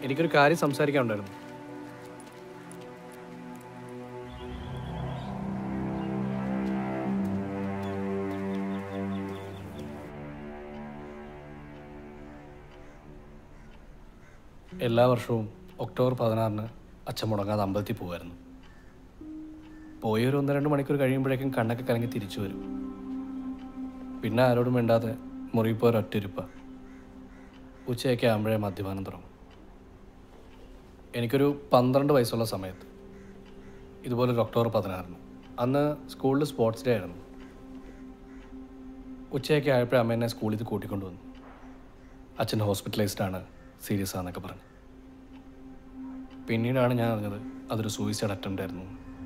എനിക്കൊരു കാര്യം സംസാരിക്കാനുണ്ടായിരുന്നു എല്ലാ വർഷവും ഒക്ടോബർ പതിനാറിന് അച്ഛൻ മുടങ്ങാതെ അമ്പലത്തിൽ പോകുമായിരുന്നു പോയി ഒരു ഒന്ന് രണ്ട് മണിക്കൂർ കഴിയുമ്പോഴേക്കും കണ്ണൊക്കെ കലങ്ങി തിരിച്ചു വരും പിന്നെ ആരോടും വേണ്ടാതെ മുറിയിൽ പോയി ഒറ്റയിരുപ്പ ഉച്ചയൊക്കെ ആകുമ്പോഴേ മദ്യപാനം തുടങ്ങും എനിക്കൊരു പന്ത്രണ്ട് വയസ്സുള്ള സമയത്ത് ഇതുപോലെ ഒരു ഒക്ടോബർ പതിനാറിന് അന്ന് സ്കൂളിൽ സ്പോർട്സ് ഡേ ആയിരുന്നു ഉച്ചയൊക്കെ ആയപ്പോഴേ അമ്മ എന്നെ സ്കൂളിൽ നിന്ന് കൂട്ടിക്കൊണ്ടുവന്നു അച്ഛൻ ഹോസ്പിറ്റലൈസ്ഡ് ആണ് സീരിയസ് ആണെന്നൊക്കെ പറഞ്ഞു പിന്നീടാണ് ഞാൻ അറിഞ്ഞത് അതൊരു സൂയിസൈഡ് അറ്റംപ്റ്റ് ആയിരുന്നു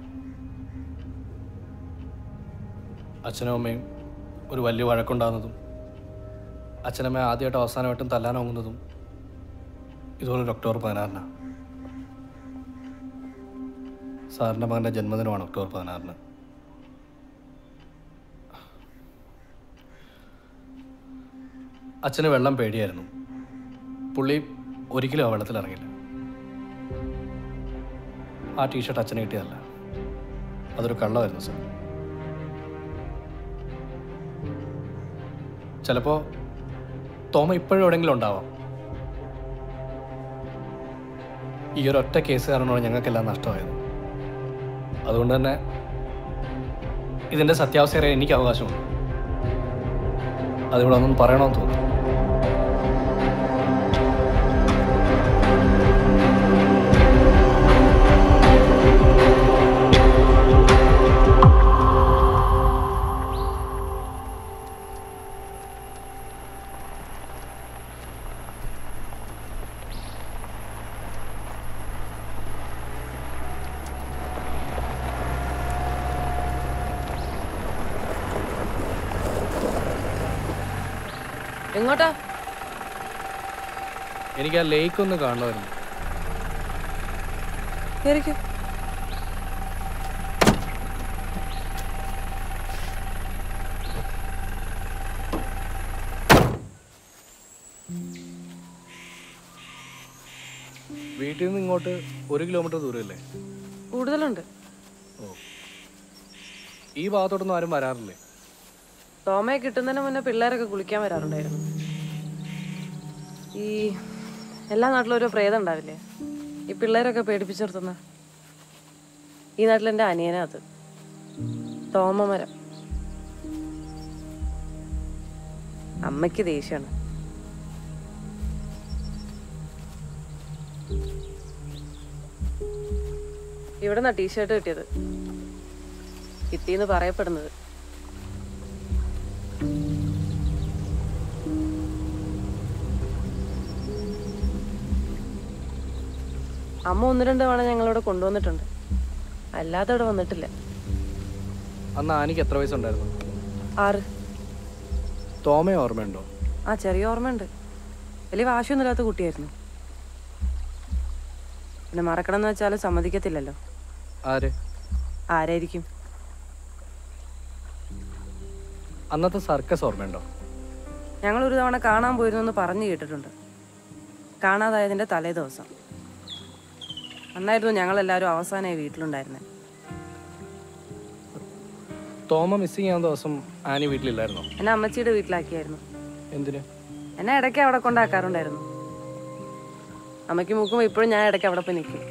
അച്ഛനും അമ്മയും ഒരു വലിയ വഴക്കുണ്ടാകുന്നതും അച്ഛനമ്മ ആദ്യമായിട്ട് അവസാനമായിട്ടും തല്ലാനൊങ്ങുന്നതും ഇതുപോലെ ഒരു ഒക്ടോബർ പതിനാറിനാണ് സാറിൻ്റെ മകൻ്റെ ജന്മദിനമാണ് ഒക്ടോബർ പതിനാറിന് അച്ഛന് വെള്ളം പേടിയായിരുന്നു പുള്ളി ഒരിക്കലും ആ വെള്ളത്തിൽ ഇറങ്ങില്ല ആ ടീഷർട്ട് അച്ഛനെ കിട്ടിയതല്ല അതൊരു കള്ളമായിരുന്നു സാർ ചിലപ്പോൾ തോമ ഇപ്പോഴും എവിടെയെങ്കിലും ഉണ്ടാവാം ഈ ഒരു ഒറ്റ കേസ് കാരണമാണ് ഞങ്ങൾക്കെല്ലാം നഷ്ടമായത് അതുകൊണ്ട് തന്നെ ഇതിൻ്റെ സത്യാവസ്ഥ അറിയാൻ എനിക്ക് അവകാശമുണ്ട് അതിവിടെ ഒന്നും പറയണമെന്ന് തോന്നുന്നു എങ്ങോട്ടാ എനിക്ക് ആ ലേക്ക് ഒന്ന് കാണണമായിരുന്നു കേറിക്കോ വീട്ടിൽ നിന്ന് ഇങ്ങോട്ട് ഒരു കിലോമീറ്റർ ദൂരമല്ലേ കൂടുതലുണ്ട് ഓ ഈ ഭാഗത്തോട്ടൊന്നും ആരും വരാറില്ലേ തോമയെ കിട്ടുന്നതിന് മുന്നേ പിള്ളേരൊക്കെ കുളിക്കാൻ വരാറുണ്ടായിരുന്നു ഈ എല്ലാ നാട്ടിലും ഒരു പ്രേതം ഉണ്ടാവില്ലേ ഈ പിള്ളേരൊക്കെ പേടിപ്പിച്ചു നിർത്തുന്ന ഈ നാട്ടിൽ എൻ്റെ അനിയനാ അത് തോമമരം അമ്മയ്ക്ക് ദേഷ്യമാണ് ഇവിടെ നിന്നാ ടീഷർട്ട് കിട്ടിയത് കിട്ടിയെന്ന് പറയപ്പെടുന്നത് അമ്മ ഒന്ന് രണ്ട് തവണ ഞങ്ങളിവിടെ കൊണ്ടുവന്നിട്ടുണ്ട് അല്ലാതെ ഇവിടെ വന്നിട്ടില്ല അന്ന് ആനിക്ക് എത്ര വയസ്സുണ്ടായിരുന്നു ആറ് തോമയെ ഓർമ്മയുണ്ടോ ആ ചെറിയ ഓർമ്മയുണ്ട് വലിയ വാശിയൊന്നുമില്ലാത്ത കുട്ടിയായിരുന്നു പിന്നെ മറക്കണം എന്ന് വെച്ചാൽ സമ്മതിക്കത്തില്ലല്ലോ ആര് ആരായിരിക്കും അന്നത്തെ സർക്കസ് ഓർമ്മയുണ്ടോ ഞങ്ങൾ ഒരു തവണ കാണാൻ പോയിരുന്നു എന്ന് പറഞ്ഞു കേട്ടിട്ടുണ്ട് കാണാതായതിൻ്റെ തലേ ദിവസം അന്നായിരുന്നു ഞങ്ങളെല്ലാവരും അവസാനമായി വീട്ടിലുണ്ടായിരുന്നത് തോമ മിസ്സിങ് ആവുന്ന ദിവസം ആനി വീട്ടിലില്ലായിരുന്നോ എന്നെ അമ്മച്ചിയുടെ വീട്ടിലാക്കിയായിരുന്നു എന്തിന് എന്നെ ഇടയ്ക്ക് അവിടെ കൊണ്ടാക്കാറുണ്ടായിരുന്നു അമ്മയ്ക്ക് മൂക്കുമ്പോൾ ഇപ്പോഴും ഞാൻ ഇടയ്ക്ക് അവിടെ പോയി നിൽക്കും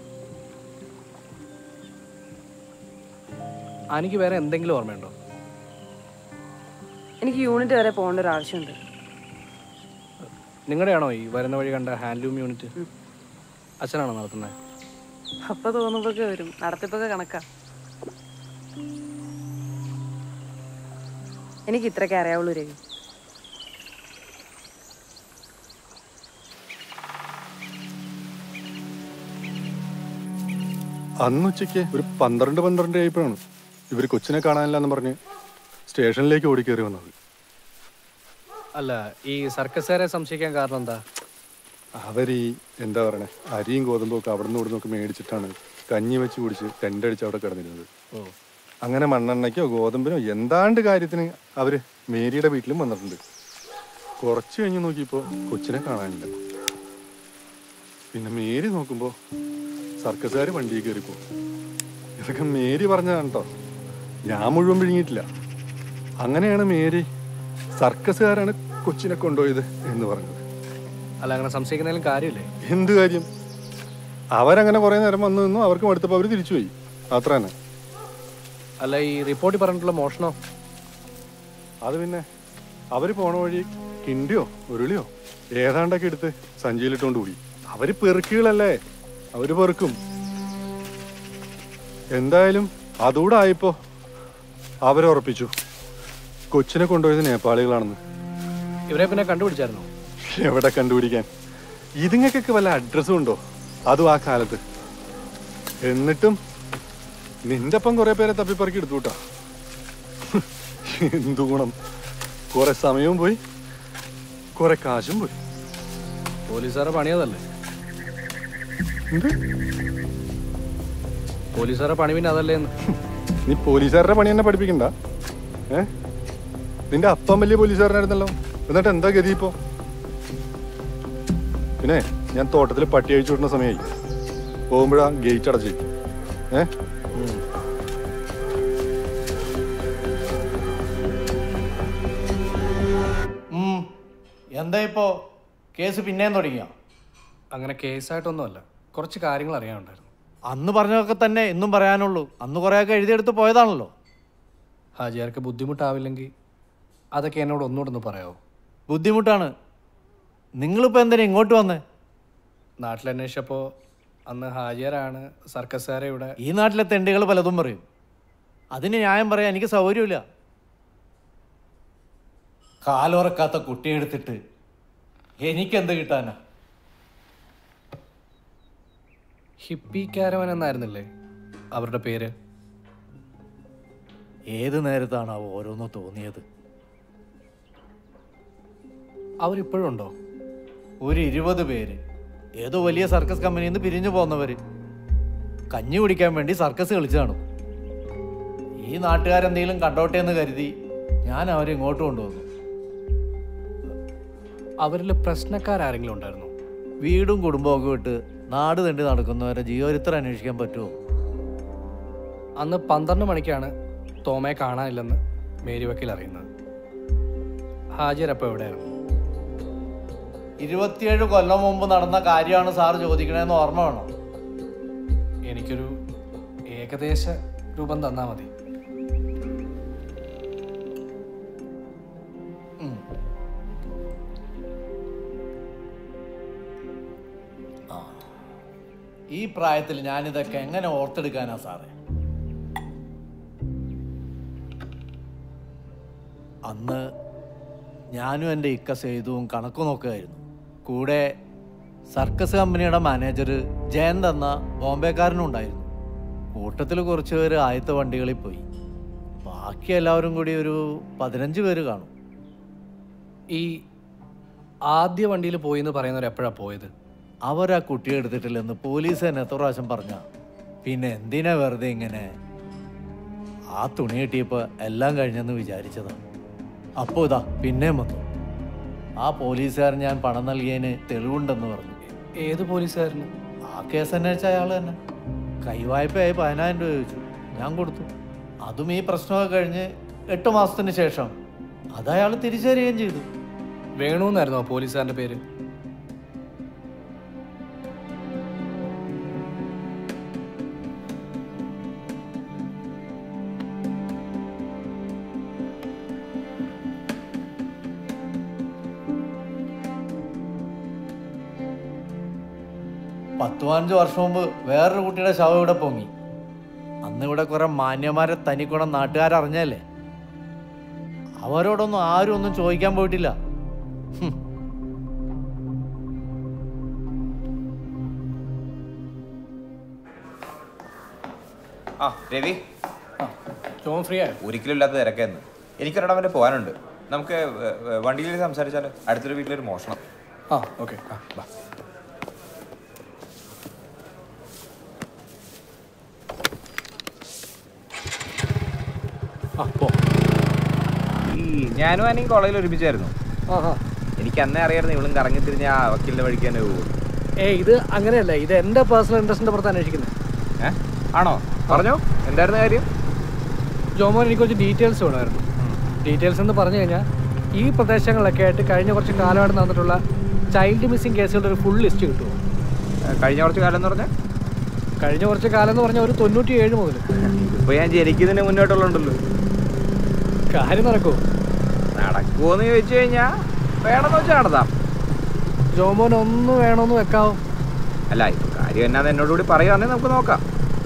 ആനിക്ക് വേറെ എന്തെങ്കിലും ഓർമ്മയുണ്ടോ എനിക്ക് യൂണിറ്റ് വരെ പോകേണ്ട ഒരു ആവശ്യമുണ്ട് നിങ്ങളുടെയാണോ ഈ വരുന്ന വഴി കണ്ട ഹാൻഡ്ലൂം യൂണിറ്റ് അച്ഛനാണോ നടത്തുന്നത് അപ്പൊ തോന്നുമ്പോഴൊക്കെ വരും നടത്തിപ്പൊക്കെ കണക്കാ എനിക്ക് ഇത്രയൊക്കെ അറിയാവുള്ളൂ രവി അന്ന് ഉച്ചയ്ക്ക് ഒരു പന്ത്രണ്ട് പന്ത്രണ്ട് ആയപ്പോഴാണ് ഇവർ കൊച്ചിനെ കാണാനില്ല എന്ന് പറഞ്ഞ് സ്റ്റേഷനിലേക്ക് ഓടിക്കേറി വന്നത് അല്ല ഈ സർക്കസുകാരെ സംശയിക്കാൻ കാരണം എന്താ അവർ ഈ എന്താ പറയണേ അരിയും ഗോതമ്പും ഒക്കെ അവിടെ നിന്ന് ഇവിടെ നിന്നൊക്കെ മേടിച്ചിട്ടാണ് കഞ്ഞി വെച്ച് കുടിച്ച് ടെൻ്റടിച്ച് അവിടെ കിടന്നിരുന്നത് ഓ അങ്ങനെ മണ്ണെണ്ണയ്ക്കോ ഗോതമ്പിനോ എന്താണ്ട് കാര്യത്തിന് അവർ മേരിയുടെ വീട്ടിലും വന്നിട്ടുണ്ട് കുറച്ച് കഴിഞ്ഞ് നോക്കിയപ്പോൾ കൊച്ചിനെ കാണാനില്ല പിന്നെ മേരി നോക്കുമ്പോൾ സർക്കസുകാർ വണ്ടിയിൽ കയറിപ്പോ ഇതൊക്കെ മേരി പറഞ്ഞതാണ് കേട്ടോ ഞാൻ മുഴുവൻ വിഴുങ്ങിയിട്ടില്ല അങ്ങനെയാണ് മേരി സർക്കസുകാരാണ് കൊച്ചിനെ കൊണ്ടുപോയത് എന്ന് പറഞ്ഞത് അല്ല അങ്ങനെ സംശയിക്കുന്നതിലും കാര്യമില്ലേ എന്ത് കാര്യം അവരങ്ങനെ കുറേ നേരം വന്നു നിന്നു അവർക്ക് മടുത്തപ്പോൾ അവർ തിരിച്ചുപോയി അത്ര തന്നെ അല്ല ഈ റിപ്പോർട്ടിൽ പറഞ്ഞിട്ടുള്ള മോഷണോ അത് പിന്നെ അവർ പോണ വഴി കിണ്ടിയോ ഉരുളിയോ ഏതാണ്ടൊക്കെ എടുത്ത് സഞ്ചിയിലിട്ടുകൊണ്ട് പോയി അവര് പെറുക്കികളല്ലേ അവര് പെറുക്കും എന്തായാലും അതുകൂടെ ആയപ്പോ അവരുറപ്പിച്ചു കൊച്ചിനെ കൊണ്ടുപോയത് നേപ്പാളികളാണെന്ന് ഇവരെ പിന്നെ കണ്ടുപിടിച്ചായിരുന്നോ എവിടെ കണ്ടുപിടിക്കാൻ ഇതിങ്ങൾക്കൊക്കെ വല്ല അഡ്രസ്സും ഉണ്ടോ അതും ആ കാലത്ത് എന്നിട്ടും നിന്റെ ഒപ്പം കുറെ പേരെ തപ്പിപ്പറക്കി എടുത്തു കൂട്ടാ എന്തു ഗുണം കുറെ സമയവും പോയി കുറെ കാശും പോയി പോലീസുകാരെ പണിയതല്ലേ എന്ത് പോലീസുകാരെ പണി പിന്നെ അതല്ലേ എന്ന് നീ പോലീസുകാരുടെ പണി എന്നെ പഠിപ്പിക്കണ്ട ഏ നിന്റെ അപ്പം വലിയ പോലീസുകാരനായിരുന്നല്ലോ എന്നിട്ട് എന്താ ഗതി ഇപ്പോ പിന്നെ ഞാൻ തോട്ടത്തിൽ പട്ടി അഴിച്ചു വിടുന്ന സമയമായി പോകുമ്പോഴാ ഗേറ്റ് അടച്ച് ഏ ഉം. എന്താ ഇപ്പോ കേസ് പിന്നെയും തുടങ്ങിയോ അങ്ങനെ കേസായിട്ടൊന്നുമല്ല കുറച്ച് കാര്യങ്ങൾ അറിയാനുണ്ടായിരുന്നു അന്ന് പറഞ്ഞതൊക്കെ തന്നെ ഇന്നും പറയാനുള്ളൂ അന്ന് കുറേയൊക്കെ എഴുതിയെടുത്ത് പോയതാണല്ലോ ഹാജിയാർക്ക് ബുദ്ധിമുട്ടാവില്ലെങ്കിൽ അതൊക്കെ എന്നോട് ഒന്നുകൂടെ പറയാമോ ബുദ്ധിമുട്ടാണ് നിങ്ങളിപ്പോൾ എന്തിനാ ഇങ്ങോട്ട് വന്നേ നാട്ടിൽ അന്വേഷിച്ചപ്പോൾ അന്ന് ഹാജിയാരാണ് സർക്കസുകാരെ ഇവിടെ ഈ നാട്ടിലെ തെണ്ടികൾ പലതും പറയും അതിന് ന്യായം പറയാൻ എനിക്ക് സൗകര്യമില്ല കാലുറക്കാത്ത കുട്ടിയെടുത്തിട്ട് എനിക്കെന്ത് കിട്ടാനാ ഹിപ്പി കാരവൻ എന്നായിരുന്നില്ലേ അവരുടെ പേര് ഏത് നേരത്താണ് അവ ഓരോന്ന് തോന്നിയത് അവരിപ്പോഴും ഉണ്ടോ ഒരു ഇരുപത് പേര് ഏതോ വലിയ സർക്കസ് കമ്പനിയിൽ നിന്ന് പിരിഞ്ഞു പോന്നവര് കഞ്ഞി കുടിക്കാൻ വേണ്ടി സർക്കസ് കളിച്ചു കാണും ഈ നാട്ടുകാരെന്തെങ്കിലും കണ്ടോട്ടെ എന്ന് കരുതി ഞാൻ അവരെ ഇങ്ങോട്ട് കൊണ്ടുവന്നു അവരിൽ പ്രശ്നക്കാരെങ്കിലും ഉണ്ടായിരുന്നോ വീടും കുടുംബവും ഒക്കെ വിട്ട് നാട് തണ്ടി നടക്കുന്നവരെ ജീവചരിത്രം അന്വേഷിക്കാൻ പറ്റുമോ അന്ന് പന്ത്രണ്ട് മണിക്കാണ് തോമയെ കാണാനില്ലെന്ന് മേരി വക്കീൽ അറിയുന്നത് ഹാജിയർ അപ്പോൾ എവിടെയായിരുന്നു ഇരുപത്തിയേഴ് കൊല്ലം മുമ്പ് നടന്ന കാര്യമാണ് സാർ ചോദിക്കണേന്ന് ഓർമ്മ വേണം എനിക്കൊരു ഏകദേശ രൂപം തന്നാൽ മതി ഈ പ്രായത്തിൽ ഞാനിതൊക്കെ എങ്ങനെ ഓർത്തെടുക്കാനാ സാറേ അന്ന് ഞാനും എൻ്റെ ഇക്ക സേതുവും കണക്ക് നോക്കുകയായിരുന്നു കൂടെ സർക്കസ് കമ്പനിയുടെ മാനേജർ ജയന്ത് എന്ന ബോംബെക്കാരനും ഉണ്ടായിരുന്നു കൂട്ടത്തിൽ കുറച്ച് പേര് ആദ്യത്തെ വണ്ടികളിൽ പോയി ബാക്കി എല്ലാവരും കൂടി ഒരു പതിനഞ്ച് പേര് കാണും ഈ ആദ്യ വണ്ടിയിൽ പോയി എന്ന് പറയുന്നവർ എപ്പോഴാണ് പോയത് അവരാ കുട്ടിയെ എടുത്തിട്ടില്ലെന്ന് പോലീസ് തന്നെ എത്ര പ്രാവശ്യം പറഞ്ഞ പിന്നെ എന്തിനാ വെറുതെ ഇങ്ങനെ ആ തുണി കിട്ടിയപ്പോൾ എല്ലാം കഴിഞ്ഞെന്ന് വിചാരിച്ചതാ അപ്പോൾ ഇതാ പിന്നെയും വന്നു ആ പോലീസുകാരൻ ഞാൻ പണം നൽകിയതിന് തെളിവുണ്ടെന്ന് പറഞ്ഞു ഏത് പോലീസുകാരന് ആ കേസ് അന്വേഷിച്ച അയാൾ തന്നെ കൈവായ്പയായി പതിനായിരം രൂപ ചോദിച്ചു ഞാൻ കൊടുത്തു അതും ഈ പ്രശ്നമൊക്കെ കഴിഞ്ഞ് എട്ട് മാസത്തിന് ശേഷം അത് അയാൾ തിരിച്ചറിയുകയും ചെയ്തു വേണു എന്നായിരുന്നോ പോലീസുകാരൻ്റെ പേര് പത്ത് പതിനഞ്ച് വർഷം മുമ്പ് വേറൊരു കുട്ടിയുടെ ശവം ഇവിടെ പൊങ്ങി അന്ന് ഇവിടെ കുറെ മാന്യന്മാരെ തനിക്കുണം നാട്ടുകാരറിഞ്ഞല്ലേ അവരോടൊന്നും ആരും ഒന്നും ചോദിക്കാൻ പോയിട്ടില്ല ഹും. ആ രവി ജോൺ ഫ്രീ ആയോ ഒരിക്കലും ഇല്ലാത്ത തിരക്കായിരുന്നു എനിക്കൊരിടം വരെ പോകാനുണ്ട് നമുക്ക് വ- വ- വണ്ടിയിൽ സംസാരിച്ചാലോ അടുത്തൊരു വീട്ടിലൊരു മോഷണം ആ ഓക്കെ ആ ബാ ആ പോ ഈ ഞാനും അനിയും കോളേജിൽ ഒരുമിച്ചായിരുന്നു ആ ആ എനിക്ക് അന്നേ അറിയായിരുന്നു ഇവളും കറങ്ങി തിരിഞ്ഞ ആ വക്കീലിന്റെ വഴിക്ക് തന്നെ പോകും ഏ ഇത് അങ്ങനെയല്ല ഇത് എൻ്റെ പേഴ്സണൽ ഇൻട്രസ്റ്റിൻ്റെ പുറത്ത് അന്വേഷിക്കുന്നത് ഏ ആണോ പറഞ്ഞോ എന്തായിരുന്നു കാര്യം ജോമോൻ എനിക്ക് കുറച്ച് ഡീറ്റെയിൽസ് വേണമായിരുന്നു ഡീറ്റെയിൽസ് എന്ന് പറഞ്ഞു കഴിഞ്ഞാൽ ഈ പ്രദേശങ്ങളിലൊക്കെ ആയിട്ട് കഴിഞ്ഞ കുറച്ച് കാലമായിട്ട് നടന്നിട്ടുള്ള ചൈൽഡ് മിസ്സിംഗ് കേസുകളുടെ ഒരു ഫുൾ ലിസ്റ്റ് കിട്ടുമോ ഏ, കഴിഞ്ഞ കുറച്ച് കാലം എന്ന് പറഞ്ഞാൽ കഴിഞ്ഞ കുറച്ച് കാലം എന്ന് പറഞ്ഞാൽ ഒരു തൊണ്ണൂറ്റി ഏഴ് മുതൽ ഇപ്പൊ ഞാൻ ജനിക്കുന്നതിന് മുന്നോട്ടുള്ളുണ്ടല്ലോ കാര്യം നടക്കുമോ നടക്കുമോന്ന് ചോദിച്ചു കഴിഞ്ഞാ വേണമെന്ന് വെച്ചാൽ നടത്താം ജോമോൻ ഒന്ന് വേണമെന്ന് വെക്കാവോ അല്ല ഇപ്പൊ കാര്യം എന്നാന്ന് എന്നോട് കൂടി പറയുവാണെങ്കിൽ നമുക്ക് നോക്കാം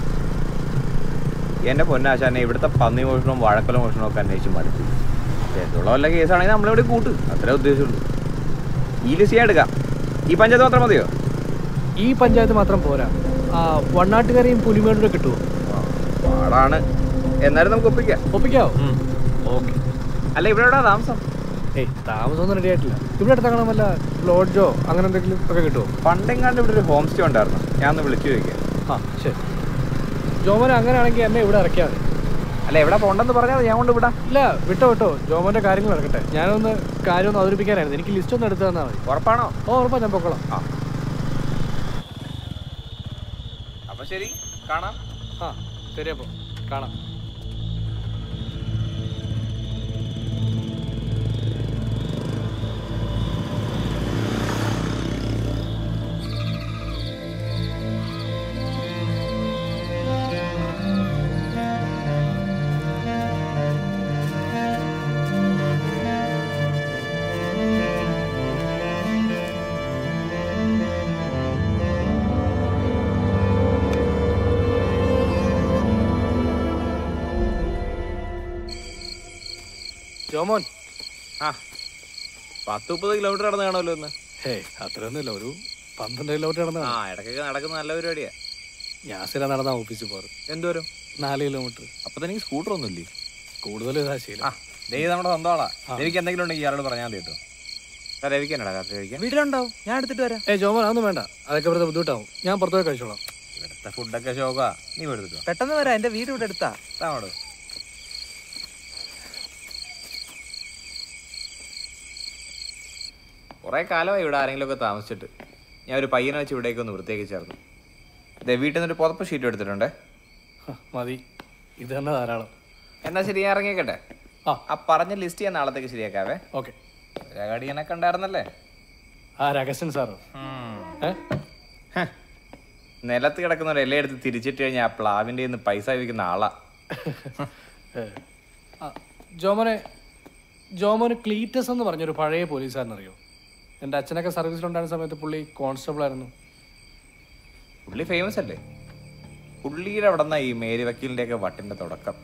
എന്റെ പൊന്നാശാനെ ഇവിടുത്തെ പന്നി മോഷണവും വാഴക്കൊല മോഷണവും ഒക്കെ അന്വേഷിച്ച് മടുത്തു എന്തുള്ള വല്ല കേസാണെങ്കിൽ നമ്മളിവിടെ കൂട്ട് അത്രേ ഉദ്ദേശമുള്ളൂ ഈ ലിസ്റ്റ് ഞാൻ എടുക്കാം ഈ പഞ്ചായത്ത് മാത്രം മതിയോ ഈ പഞ്ചായത്ത് മാത്രം പോരാ ആ വണ്ണാട്ടുകരയും പുലിമേടൂടെ കിട്ടുമോ പാടാണ് എന്നാലും നമുക്ക് ഒപ്പിക്കാം ഒപ്പിക്കാവോ ഓക്കെ അല്ല ഇവിടെ എവിടാ താമസം ഏയ് താമസമൊന്നും റെഡി ആയിട്ടില്ല ഇവിടെ അടുത്തങ്ങനെ വല്ല ലോഡ്ജോ അങ്ങനെ എന്തെങ്കിലും ഒക്കെ കിട്ടുമോ പണ്ടെങ്ങാണ്ട് ഇവിടെ ഒരു ഹോം സ്റ്റേ ഉണ്ടായിരുന്നു ഞാൻ ഒന്ന് വിളിച്ചു ചോദിക്കാം ആ ശരി ജോമോൻ അങ്ങനെയാണെങ്കിൽ എന്നെ ഇവിടെ ഇറക്കിയാൽ മതി അല്ല എവിടെ പോണ്ടെന്ന് പറഞ്ഞാൽ മതി, ഞാൻ കൊണ്ട് വിടാം ഇല്ല വിട്ടോ വിട്ടോ ജോമോന്റെ കാര്യങ്ങൾ നടക്കട്ടെ ഞാനൊന്ന് കാര്യം ഒന്ന് അവതരിപ്പിക്കാനായിരുന്നു എനിക്ക് ലിസ്റ്റ് ഒന്ന് എടുത്തു തന്നാൽ മതി ഉറപ്പാണോ ഓ ഉറപ്പാ ഞാൻ പൊക്കോളാം ആ അപ്പൊ ശരി കാണാം ആ ശരി അപ്പോൾ കാണാം ജോമോൻ ആ പത്ത് മുപ്പത് കിലോമീറ്റർ നടന്ന് കാണുമല്ലോ ഇന്ന് ഹേയ് അത്രയൊന്നുമില്ല ഒരു പന്ത്രണ്ട് കിലോമീറ്റർ ആ നടന്നാണ് ഇടയ്ക്കൊക്കെ നടക്കുന്ന നല്ല പരിപാടിയാ ഞാൻ സ്ഥിരം നടന്നാ ഓഫീസിൽ പോറ് എന്തോരം നാല് കിലോമീറ്റർ അപ്പൊ തനിക്ക് സ്കൂട്ടർ ഒന്നും ഇല്ലേ കൂടുതലും ഇതാ ആ ശീലം ദേ നമ്മുടെ സ്വന്തം ആളാ എനിക്ക് എന്തെങ്കിലും ഉണ്ടെങ്കിൽ ഇയാളോട് പറഞ്ഞാൽ മതി കേട്ടോ സാർ രവിക്കാനാടാ രാത്രി കഴിക്കാൻ വീട്ടിലുണ്ടാവും ഞാൻ എടുത്തിട്ട് വരാം ഏ ജോമോൻ അതൊന്നും വേണ്ട അതൊക്കെ വെറുതെ ബുദ്ധിമുട്ടാവും ഞാൻ പുറത്തു പോയി കഴിച്ചോളാം ഇവിടുത്തെ ഫുഡൊക്കെ ശോകാ നീ എടുത്തിട്ടോ പെട്ടെന്ന് വരാം എന്റെ വീട് ഇവിടെ എടുത്താ താമടോ കുറെ കാലമായി ഇവിടെ ആരെങ്കിലും ഒക്കെ താമസിച്ചിട്ട് ഞാൻ ഒരു പയ്യനെ വെച്ച് ഇവിടേക്ക് ഒന്ന് വൃത്തിയാക്കി ചേർന്നു ദേ വീട്ടിൽ നിന്നൊരു പുതപ്പ് ഷീറ്റ് എടുത്തിട്ടുണ്ടേ ഹ, മതി ഇത് തന്നെ ധാരാളം എന്നാ ശരി ഞാൻ ഇറങ്ങിയേക്കട്ടെ ആ. ആ പറഞ്ഞ ലിസ്റ്റ് ഞാൻ നാളത്തേക്ക് ശരിയാക്കാവേ ഓക്കെ രകടിയനൊക്കെ ഉണ്ടായിരുന്നല്ലേ ആ രഹസ്യൻ സാറോ ഏ ഹ്. നിലത്ത് കിടക്കുന്ന ഒരു ഇല എടുത്ത് തിരിച്ചിട്ട് കഴിഞ്ഞാൽ ആ പ്ലാവിൻ്റെ നിന്ന് പൈസ വിൽക്കുന്ന ആളാ ഏ. ആ, ജോമോനെ ജോമോന് ക്ലീറ്റസ് എന്ന് പറഞ്ഞൊരു പഴയ പോലീസുകാരനറിയോ എൻ്റെ അച്ഛനൊക്കെ സർവീസിലുണ്ടായിരുന്ന സമയത്ത് പുള്ളി കോൺസ്റ്റബിൾ ആയിരുന്നു പുള്ളി ഫേമസ് അല്ലേ പുള്ളിയുടെ അവിടെ നിന്നാ ഈ മേരി വക്കീലിന്റെ ഒക്കെ വട്ടിന്റെ തുടക്കം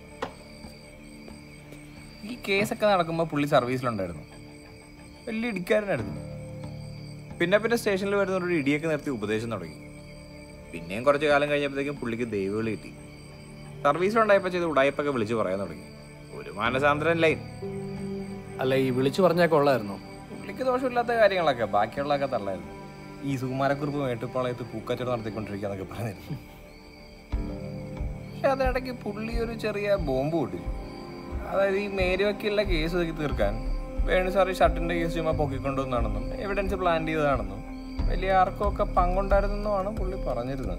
ഈ കേസൊക്കെ നടക്കുമ്പോൾ പുള്ളി സർവീസിലുണ്ടായിരുന്നു വലിയ ഇടിക്കാരനായിരുന്നു പിന്നെ പിന്നെ സ്റ്റേഷനിൽ വരുന്നവരോട് ഇടിയൊക്കെ നിർത്തി ഉപദേശം തുടങ്ങി പിന്നെയും കുറച്ച് കാലം കഴിഞ്ഞപ്പോഴത്തേക്കും പുള്ളിക്ക് ദൈവവിളി കിട്ടി സർവീസിലുണ്ടായപ്പോൾ ചെയ്ത് ഉടായ്പൊക്കെ വിളിച്ച് പറയാൻ തുടങ്ങി ഒരു മാനസാന്തരം ലൈൻ അല്ല ഈ വിളിച്ചു പറഞ്ഞാൽ കൊള്ളായിരുന്നോ പുള്ളിക്ക് ദോഷമില്ലാത്ത കാര്യങ്ങളൊക്കെ ബാക്കിയുള്ളതൊക്കെ തള്ളായിരുന്നു ഈ സുകുമാരക്കുറിപ്പ് മേട്ടുപ്പാളയത്ത് പൂക്കച്ചവടം നടത്തിക്കൊണ്ടിരിക്കാന്നൊക്കെ പറഞ്ഞിരുന്നു പക്ഷെ അതിനിടയ്ക്ക് പുള്ളി ഒരു ചെറിയ ബോംബ് പൊട്ടിച്ചു അതായത് ഈ മേരി വക്കീലിന്റെ കേസ് ഒതുക്കി തീർക്കാൻ വേണു സാർ ഈ ഷർട്ടിന്റെ കേസ് ചുമ്മാ പൊക്കിക്കൊണ്ടുവന്നാണെന്നും എവിഡൻസ് പ്ലാൻ ചെയ്തതാണെന്നും വലിയ ആർക്കും ഒക്കെ പങ്കുണ്ടായിരുന്നെന്നുമാണ് പുള്ളി പറഞ്ഞിരുന്നത്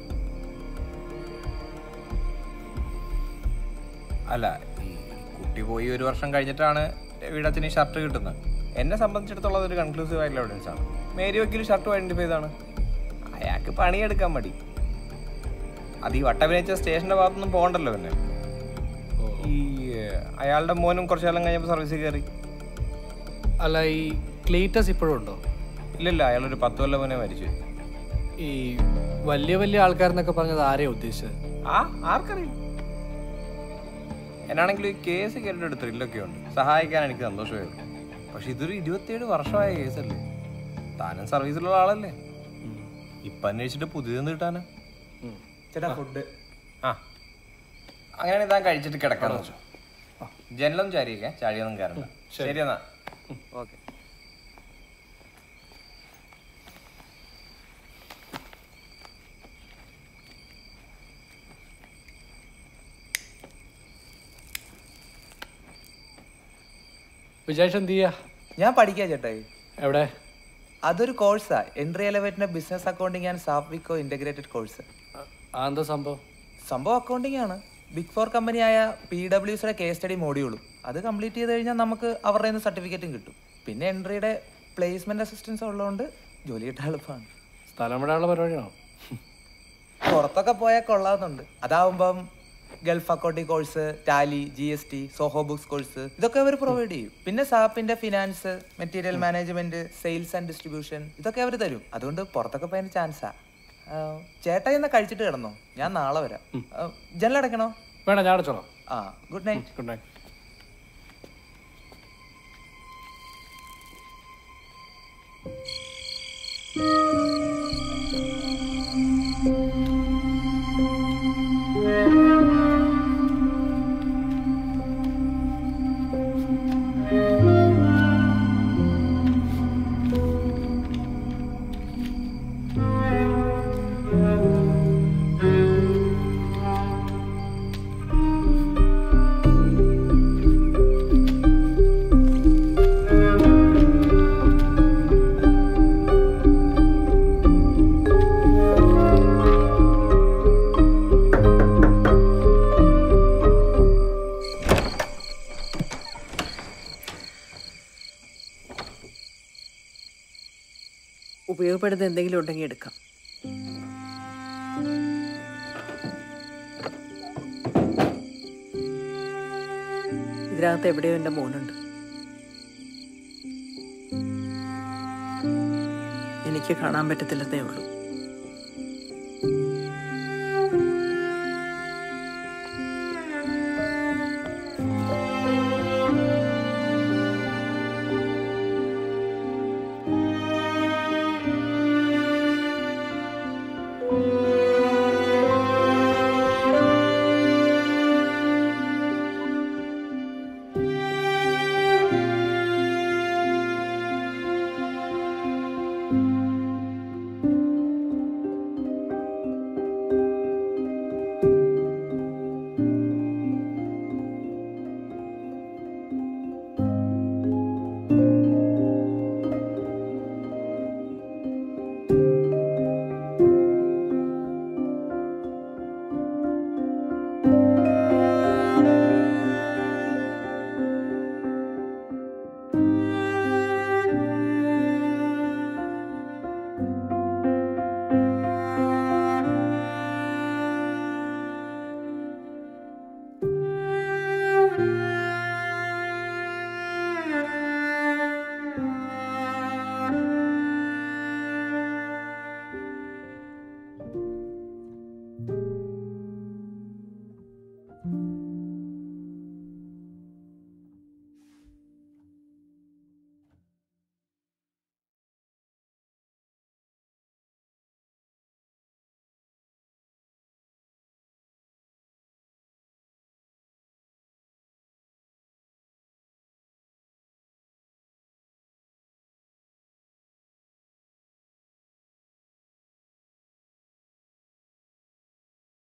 അല്ല ഈ കുട്ടി പോയി ഒരു വർഷം കഴിഞ്ഞിട്ടാണ് വീടത്തിന് ഷർട്ട് കിട്ടുന്നത് എന്നെ സംബന്ധിച്ചിടത്തോളം അതൊരു കൺക്ലൂസീവ് ആയിട്ടുള്ള എവിഡൻസ് ആണ് മേരി വക്കീൽ ഷർട്ട് ഐഡന്റിഫൈ ചെയ്താണ് അയാൾക്ക് പണിയെടുക്കാൻ മടി അത് ഈ വട്ടഭിനയിച്ച സ്റ്റേഷന്റെ ഭാഗത്തൊന്നും പോകണ്ടല്ലോ പിന്നെ ഈ ഏഹ്, അയാളുടെ മോനും കുറച്ചു കാലം കഴിഞ്ഞപ്പോൾ സർവീസിൽ കയറി അല്ല ഈ ക്ലീറ്റസ് ഇപ്പോഴും ഉണ്ടോ ഇല്ലല്ല അയാളൊരു പത്ത് കൊല്ലം മുന്നേ മരിച്ചു ഈ വലിയ വലിയ ആൾക്കാരെന്നൊക്കെ പറഞ്ഞത് ആരെയാ ഉദ്ദേശിച്ചത് ആ ആർക്കറിയും എന്നാണെങ്കിലും ഈ കേസ് കേട്ടിട്ട് ത്രില്ലൊക്കെ ഉണ്ട് സഹായിക്കാൻ എനിക്ക് സന്തോഷമായിരുന്നു പക്ഷെ ഇതൊരു ഇരുപത്തിയേഴ് വർഷമായ കേസല്ലേ താനും സർവീസിലുള്ള ആളല്ലേ ഇപ്പൊ അന്വേഷിച്ചിട്ട് പുതിയതെന്ന് കിട്ടാനാ ചേട്ടാ ഫുഡ് ആ അങ്ങനെയാണെങ്കിൽ താൻ കഴിച്ചിട്ട് കിടക്കാന്ന് വെച്ചോ ജനലൊന്നും ചാരിയൊക്കെ ചാടിയൊന്നും കയറണ്ട ശരി എന്നാ ഓക്കെ വിജേഷ് എന്ത് ചെയ്യാ ഞാൻ പഠിക്കാം ചേട്ടായി എവിടെ അതൊരു കോഴ്സാ എൻട്രി എലവേറ്റിന്റെ ബിസിനസ് അക്കൗണ്ടിങ് ആൻഡ് സാഫ്വിക്കോ ഇന്റഗ്രേറ്റഡ് കോഴ്സ് ആ എന്താ സംഭവം സംഭവം അക്കൗണ്ടിങ് ആണ് ബിഗ് ഫോർ കമ്പനിയായ പി ഡബ്ല്യുസിയുടെ കേസ് സ്റ്റഡി മോഡ്യൂളും അത് കംപ്ലീറ്റ് ചെയ്ത് കഴിഞ്ഞാൽ നമുക്ക് അവരുടെ നിന്ന് സർട്ടിഫിക്കറ്റും കിട്ടും പിന്നെ എൻട്രിയുടെ പ്ലേസ്മെന്റ് അസിസ്റ്റൻസ് ഉള്ളതുകൊണ്ട് ജോലി കിട്ടാൻ എളുപ്പമാണ് സ്ഥലം വിടാനുള്ള പരിപാടിയാണോ പുറത്തൊക്കെ പോയാൽ കൊള്ളാവുന്നുണ്ട് അതാവുമ്പം Gulf accounting course Tally G S T Zoho books course ഇതൊക്കെ അവർ പ്രൊവൈഡ് ചെയ്യും പിന്നെ സാപ്പിന്റെ finance material management sales and distribution ഇതൊക്കെ അവർ തരും അതുകൊണ്ട് പുറത്തൊക്കെ പോയതിന് ചാൻസാ ചേട്ടാ ഇന്ന് കഴിച്ചിട്ട് കിടന്നോ ഞാൻ നാളെ വരാം ആ, ജനലടയ്ക്കണോ വേണ്ട ഞാൻ അടച്ചോളാം ആ ഗുഡ് നൈറ്റ് ഗുഡ് നൈറ്റ് ഉപയോഗപ്പെടുന്ന എന്തെങ്കിലും ഉണ്ടെങ്കിൽ എടുക്കാം ഇതിനകത്ത് എവിടെയോ എൻ്റെ മോനുണ്ട് എനിക്ക് കാണാൻ പറ്റത്തില്ലെന്നേ ഉള്ളൂ